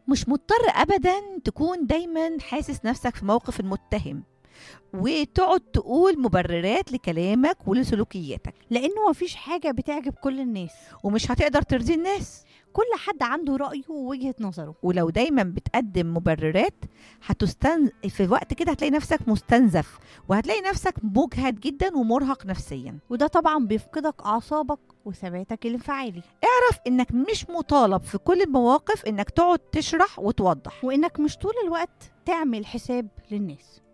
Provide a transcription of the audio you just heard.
مش مضطر ابدا تكون دايما حاسس نفسك في موقف المتهم وتقعد تقول مبررات لكلامك ولسلوكياتك لانه مفيش حاجه بتعجب كل الناس ومش هتقدر ترضي الناس كل حد عنده رايه ووجهه نظره ولو دايما بتقدم مبررات هتستن في وقت كده هتلاقي نفسك مستنزف وهتلاقي نفسك مجهد جدا ومرهق نفسيا وده طبعا بيفقدك اعصابك وثباتك الانفعالي اعرف انك مش مطالب في كل المواقف انك تقعد تشرح وتوضح وانك مش طول الوقت تعمل حساب للناس